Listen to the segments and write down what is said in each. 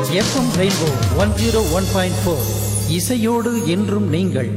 FM Rainbow one zero one point four இசையோடு என்றும் நீங்கள்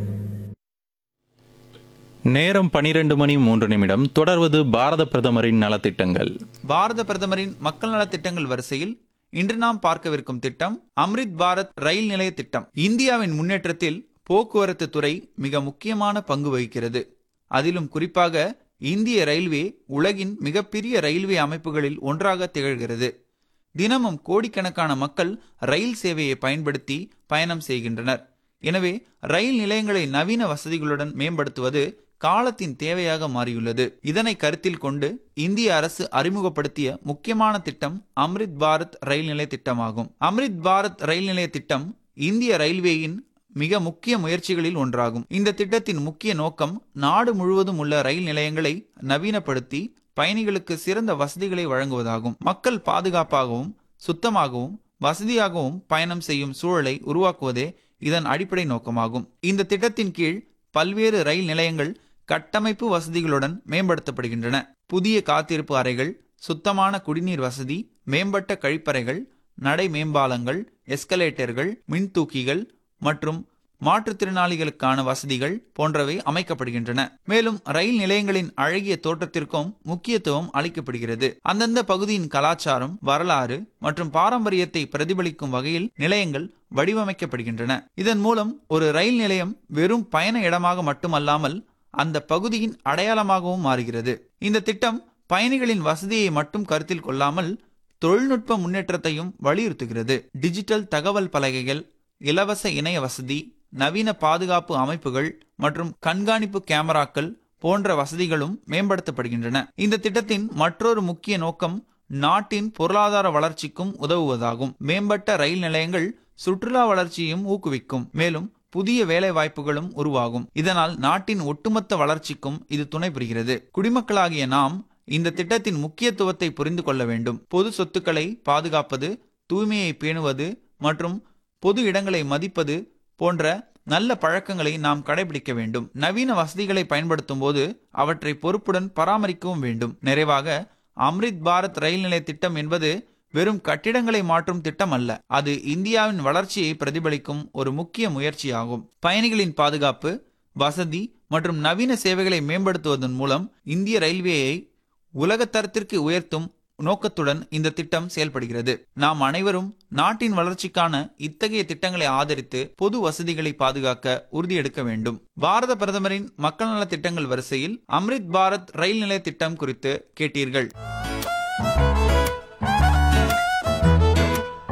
நேரம் பனிரெண்டு மணி மூன்று நிமிடம் தொடர்வது பாரத பிரதமரின் நலத்திட்டங்கள் பாரத பிரதமரின் மக்கள் நலத் திட்டங்கள் வரிசையில் இன்று நாம் பார்க்கவிருக்கும் திட்டம் அம்ரித் பாரத் ரயில் நிலைய திட்டம் இந்தியாவின் முன்னேற்றத்தில் போக்குவரத்து துறை மிக முக்கியமான பங்கு வகிக்கிறது அதிலும் குறிப்பாக இந்திய ரயில்வே உலகின் மிகப்பெரிய ரயில்வே அமைப்புகளில் ஒன்றாக திகழ்கிறது தினமும் கோடிக்கணக்கான மக்கள் ரயில் சேவையை பயன்படுத்தி பயணம் செய்கின்றனர் எனவே ரயில் நிலையங்களை நவீன வசதிகளுடன் மேம்படுத்துவது காலத்தின் தேவையாக மாறியுள்ளது இதனை கருத்தில் கொண்டு இந்திய அரசு அறிமுகப்படுத்திய முக்கியமான திட்டம் அம்ரித் பாரத் ரயில் நிலைய திட்டமாகும் அம்ரித் பாரத் ரயில் நிலைய திட்டம் இந்திய ரயில்வேயின் மிக முக்கிய முயற்சிகளில் ஒன்றாகும் இந்த திட்டத்தின் முக்கிய நோக்கம் நாடு முழுவதும் உள்ள ரயில் நிலையங்களை நவீனப்படுத்தி பயணிகளுக்கு சிறந்த வசதிகளை வழங்குவதாகும் மக்கள் பாதுகாப்பாகவும் சுத்தமாகவும் வசதியாகவும் பயணம் செய்யும் சூழலை உருவாக்குவதே இதன் அடிப்படை நோக்கமாகும் இந்த திட்டத்தின் கீழ் பல்வேறு ரயில் நிலையங்கள் கட்டமைப்பு வசதிகளுடன் மேம்படுத்தப்படுகின்றன புதிய காத்திருப்பு அறைகள் சுத்தமான குடிநீர் வசதி மேம்பட்ட கழிப்பறைகள் நடை மேம்பாலங்கள் எஸ்கலேட்டர்கள் மின்தூக்கிகள் மற்றும் மாற்றுத்திறனாளிகளுக்கான வசதிகள் போன்றவை அமைக்கப்படுகின்றன மேலும் ரயில் நிலையங்களின் அழகிய தோற்றத்திற்கும் முக்கியத்துவம் அளிக்கப்படுகிறது அந்தந்த பகுதியின் கலாச்சாரம் வரலாறு மற்றும் பாரம்பரியத்தை பிரதிபலிக்கும் வகையில் நிலையங்கள் வடிவமைக்கப்படுகின்றன இதன் மூலம் ஒரு ரயில் நிலையம் வெறும் பயண இடமாக மட்டுமல்லாமல் அந்த பகுதியின் அடையாளமாகவும் மாறுகிறது இந்த திட்டம் பயணிகளின் வசதியை மட்டும் கருத்தில் கொள்ளாமல் தொழில்நுட்ப முன்னேற்றத்தையும் வலியுறுத்துகிறது டிஜிட்டல் தகவல் பலகைகள் இலவச இணைய வசதி நவீன பாதுகாப்பு அமைப்புகள் மற்றும் கண்காணிப்பு கேமராக்கள் போன்ற வசதிகளும் மேம்படுத்தப்படுகின்றன இந்த திட்டத்தின் மற்றொரு முக்கிய நோக்கம் நாட்டின் பொருளாதார வளர்ச்சிக்கும் உதவுவதாகும் மேம்பட்ட ரயில் நிலையங்கள் சுற்றுலா வளர்ச்சியையும் ஊக்குவிக்கும் மேலும் புதிய வேலை வாய்ப்புகளும் உருவாகும் இதனால் நாட்டின் ஒட்டுமொத்த வளர்ச்சிக்கும் இது துணை புரிகிறது குடிமக்களாகிய நாம் இந்த திட்டத்தின் முக்கியத்துவத்தை புரிந்து கொள்ள வேண்டும் பொது சொத்துக்களை பாதுகாப்பது தூய்மையை பேணுவது மற்றும் பொது இடங்களை மதிப்பது போன்ற நல்ல பழக்கங்களை நாம் கடைபிடிக்க வேண்டும் நவீன வசதிகளை பயன்படுத்தும் போது அவற்றை பொறுப்புடன் பராமரிக்கவும் வேண்டும் நிறைவாக அம்ரித் பாரத் ரயில் நிலைய திட்டம் என்பது வெறும் கட்டிடங்களை மாற்றும் திட்டம் அல்ல அது இந்தியாவின் வளர்ச்சியை பிரதிபலிக்கும் ஒரு முக்கிய முயற்சியாகும் பயணிகளின் பாதுகாப்பு வசதி மற்றும் நவீன சேவைகளை மேம்படுத்துவதன் மூலம் இந்திய ரயில்வேயை உலகத்தரத்திற்கு உயர்த்தும் நோக்கத்துடன் இந்த திட்டம் செயல்படுகிறது நாம் அனைவரும் நாட்டின் வளர்ச்சிக்கான இத்தகைய திட்டங்களை ஆதரித்து பொது வசதிகளை பாதுகாக்க உறுதியெடுக்க வேண்டும் பாரத பிரதமரின் மக்கள் நல திட்டங்கள் வரிசையில் அம்ரித் பாரத் ரயில் நிலைய திட்டம் குறித்து கேட்டீர்கள்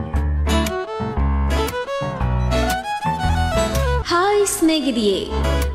ಹಾಯ್ ಸ್ನೇಹಿತೆಯೇ